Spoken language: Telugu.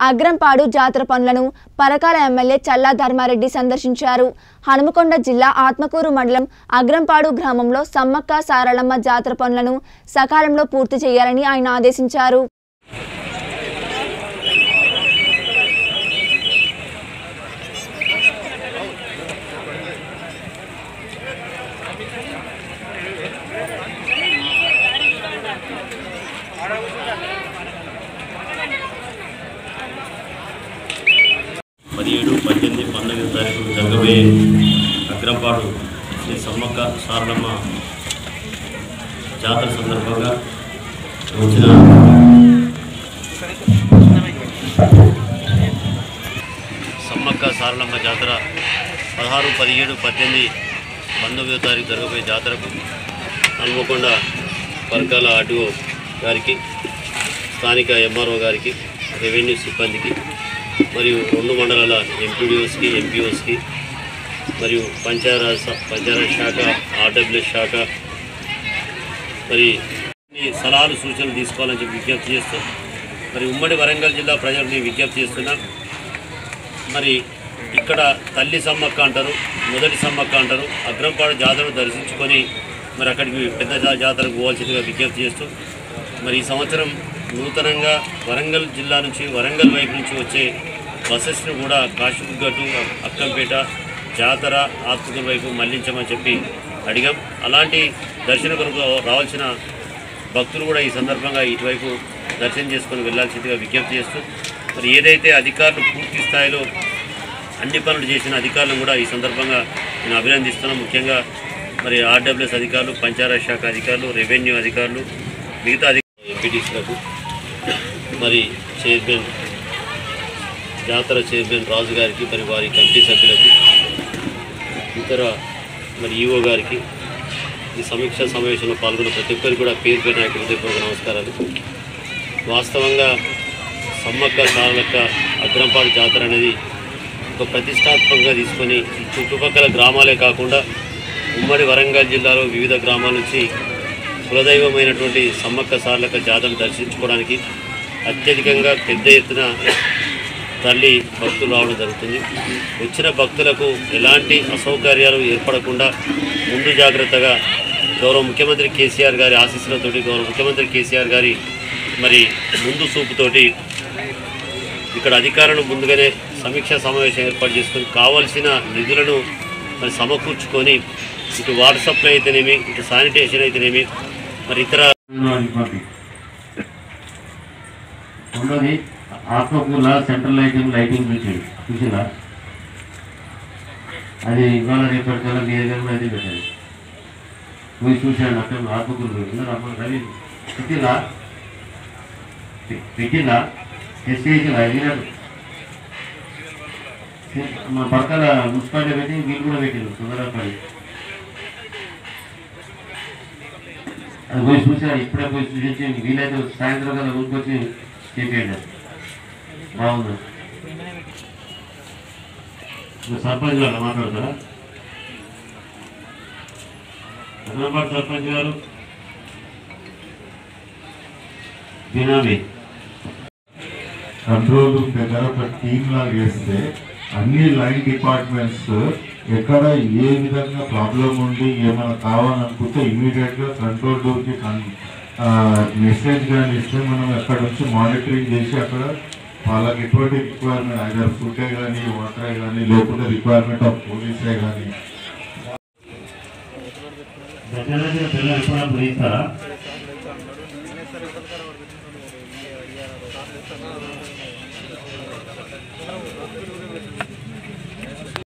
అగ్రంపాడు జాతర పనులను పరకాల ఎమ్మెల్యే చల్లా ధర్మారెడ్డి సందర్శించారు హనుమకొండ జిల్లా ఆత్మకూరు మండలం అగ్రంపాడు గ్రామంలో సమ్మక్క సారళమ్మ జాతర పనులను సకాలంలో పూర్తి చేయాలని ఆయన ఆదేశించారు పదిహేడు పద్దెనిమిది పంతొమ్మిది తారీఖు జరగబోయే అగ్రంపాడు శ్రీ సమ్మక్క సారలమ్మ జాతర సందర్భంగా వచ్చిన సమ్మక్క సారలమ్మ జాతర పదహారు పదిహేడు పద్దెనిమిది పంతొమ్మిదో తారీఖు జరగబోయే జాతరకు హనుమకొండ పరకాల ఆర్డీఓ గారికి స్థానిక ఎంఆర్ఓ గారికి రెవెన్యూ సిబ్బందికి మరియు రెండు మండలాల ఎంపీడీఓస్కి ఎంపీఓస్కి మరియు పంచాయరాజ్ స- పంచాయరాజ్ శాఖ ఆర్డబ్ల్యూఎస్ శాఖ మరి ఈ సలహాలు సూచనలు తీసుకోవాలని చెప్పి విజ్ఞప్తి చేస్తూ మరి ఉమ్మడి వరంగల్ జిల్లా ప్రజల్ని విజ్ఞప్తి చేస్తున్నాం మరి ఇక్కడ తల్లి సమ్మక్క అంటారు మొదటి సమ్మక్క అంటారు అగ్రంపాడు జాతరను దర్శించుకొని మరి అక్కడికి పెద్ద జా- జాతరకు పోవాల్సిందిగా విజ్ఞప్తి చేస్తూ మరి ఈ సంవత్సరం నూతనంగా వరంగల్ జిల్లా నుంచి వరంగల్ వైపు నుంచి వచ్చే బస్సెస్ను కూడా కాశీబుగ్గట్టు అక్కంపేట జాతర ఆత్మకూరు వైపు మళ్లించమని చెప్పి అడిగాం అలాంటి దర్శన కొరకు రావాల్సిన భక్తులు కూడా ఈ సందర్భంగా ఇటువైపు దర్శనం చేసుకొని వెళ్ళాల్సిందిగా విజ్ఞప్తి చేస్తూ మరి ఏదైతే అధికారులు పూర్తి స్థాయిలో అన్ని పనులు చేసిన అధికారులను కూడా ఈ సందర్భంగా నేను అభినందిస్తున్నాను ముఖ్యంగా మరి ఆర్డబ్ల్యూఎస్ అధికారులు పంచాయత్ శాఖ అధికారులు రెవెన్యూ అధికారులు మిగతా అధికారులు ఎంపీటీసీలకు మరి చైర్మన్ జాతర చైర్మన్ రాజు గారికి మరి వారి కమిటీ సభ్యులకు ఇతర మరి ఈఓ గారికి ఈ సమీక్ష సమావేశంలో పాల్గొన్న ప్రతి ఒక్కరికి కూడా పేరు పేరు నాయకులు హృదయపూర్వక నమస్కారాలు వాస్తవంగా సమ్మక్క సారలక్క అగ్రంపాడు జాతర అనేది ఒక ప్రతిష్టాత్మకంగా తీసుకొని ఈ చుట్టుపక్కల గ్రామాలే కాకుండా ఉమ్మడి వరంగల్ జిల్లాలో వివిధ గ్రామాల నుంచి కులదైవమైనటువంటి సమ్మక్క సారలక్క జాతరను దర్శించుకోవడానికి అత్యధికంగా పెద్ద ఎత్తున తల్లి భక్తులు రావడం జరుగుతుంది వచ్చిన భక్తులకు ఎలాంటి అసౌకర్యాలు ఏర్పడకుండా ముందు జాగ్రత్తగా గౌరవ ముఖ్యమంత్రి కేసీఆర్ గారి ఆశీస్సులతోటి గౌరవ ముఖ్యమంత్రి కేసీఆర్ గారి మరి ముందు చూపుతోటి ఇక్కడ అధికారులను ముందుగానే సమీక్షా సమావేశం ఏర్పాటు చేసుకొని కావాల్సిన నిధులను మరి సమకూర్చుకొని ఇటు వాటర్ సప్లై అయితేనేమి ఇటు శానిటేషన్ అయితేనేమి మరి ఇతర ఇబ్బంది ఉన్నది ఆత్మకూరులో సెంట్రల్ లైటింగ్ లైటింగ్ చూసి చూసిందా అది ఇవాళ రేపటికల్లా మీ దగ్గర కూడా అది పెట్టాలి పోయి చూశాను అక్కడ ఆత్మకూరు ఉన్నారు అప్పుడు రవి పెట్టిందా పె- పెట్టిందా టెస్ట్ చేసిందా అయినాడు మా పక్కన మున్సిపాలిటీ పెట్టి వీళ్ళు కూడా పెట్టింది తొందరగా పని అది పోయి చూసాను ఇప్పుడే పోయి చూసి వీలైతే సాయంత్రం కదా ఊరికొచ్చి చెప్పేయండి బాగుంది ఇప్పుడు సర్పంచ్ గారు మాట్లాడతారా హైదరాబాద్ సర్పంచ్ గారు బినామీ కంట్రోల్ రూమ్ దగ్గర ఒక టీమ్ లాగా వేస్తే అన్ని లైన్ డిపార్ట్మెంట్స్ ఎక్కడ ఏ విధంగా ప్రాబ్లం ఉండి ఏమైనా కావాలనుకుంటే ఇమీడియట్ గా కంట్రోల్ రూమ్ కి మెసేజ్ కానీ ఇస్తే మనం అక్కడ నుంచి మానిటరింగ్ చేసి అక్కడ వాళ్ళకి ఎటువంటి రిక్వైర్మెంట్ ఐదర్ ఫుడే కానీ వాటరే కానీ లేకుంటే రిక్వైర్మెంట్ ఆఫ్ పోలీసే కానీ దగ్గర దగ్గర పిల్లలు ఎప్పుడప్పుడు ఇస్తారా